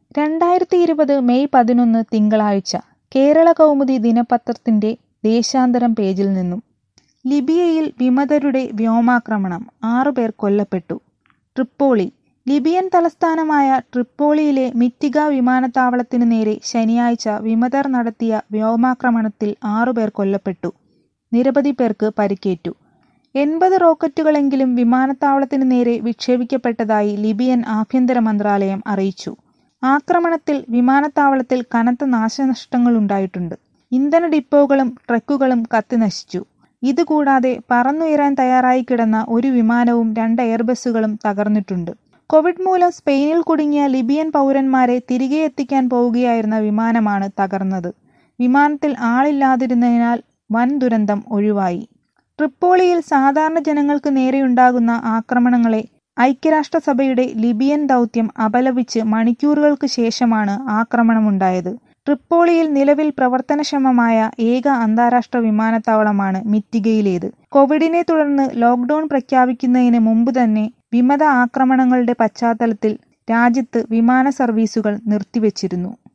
രണ്ടായിരത്തി ഇരുപത് മെയ് പതിനൊന്ന് തിങ്കളാഴ്ച കേരളകൗമുദി ദിനപത്രത്തിന്റെ ദേശാന്തരം പേജിൽ നിന്നും ലിബിയയിൽ വിമതരുടെ വ്യോമാക്രമണം ആറുപേർ കൊല്ലപ്പെട്ടു ട്രിപ്പോളി ലിബിയൻ തലസ്ഥാനമായ ട്രിപ്പോളിയിലെ മിറ്റിഗ വിമാനത്താവളത്തിനു നേരെ ശനിയാഴ്ച വിമതർ നടത്തിയ വ്യോമാക്രമണത്തിൽ ആറുപേർ കൊല്ലപ്പെട്ടു നിരവധി പേർക്ക് പരിക്കേറ്റു എൺപത് റോക്കറ്റുകളെങ്കിലും വിമാനത്താവളത്തിനു നേരെ വിക്ഷേപിക്കപ്പെട്ടതായി ലിബിയൻ ആഭ്യന്തര മന്ത്രാലയം അറിയിച്ചു ആക്രമണത്തിൽ വിമാനത്താവളത്തിൽ കനത്ത നാശനഷ്ടങ്ങളുണ്ടായിട്ടുണ്ട് ഇന്ധന ഡിപ്പോകളും ട്രക്കുകളും കത്തിനശിച്ചു ഇതുകൂടാതെ പറന്നുയരാൻ തയ്യാറായി കിടന്ന ഒരു വിമാനവും രണ്ട് എയർബസുകളും തകർന്നിട്ടുണ്ട് കോവിഡ് മൂലം സ്പെയിനിൽ കുടുങ്ങിയ ലിബിയൻ പൗരന്മാരെ തിരികെ എത്തിക്കാൻ പോവുകയായിരുന്ന വിമാനമാണ് തകർന്നത് വിമാനത്തിൽ ആളില്ലാതിരുന്നതിനാൽ വൻ ദുരന്തം ഒഴിവായി ട്രിപ്പോളിയിൽ സാധാരണ ജനങ്ങൾക്ക് നേരെയുണ്ടാകുന്ന ആക്രമണങ്ങളെ ഐക്യരാഷ്ട്രസഭയുടെ ലിബിയൻ ദൗത്യം അപലപിച്ച് മണിക്കൂറുകൾക്ക് ശേഷമാണ് ആക്രമണമുണ്ടായത് ട്രിപ്പോളിയിൽ നിലവിൽ പ്രവർത്തനക്ഷമമായ ഏക അന്താരാഷ്ട്ര വിമാനത്താവളമാണ് മിറ്റിഗയിലേത് കോവിഡിനെ തുടർന്ന് ലോക്ഡൌൺ പ്രഖ്യാപിക്കുന്നതിന് മുമ്പ് തന്നെ വിമത ആക്രമണങ്ങളുടെ പശ്ചാത്തലത്തിൽ രാജ്യത്ത് വിമാന സർവീസുകൾ നിർത്തിവച്ചിരുന്നു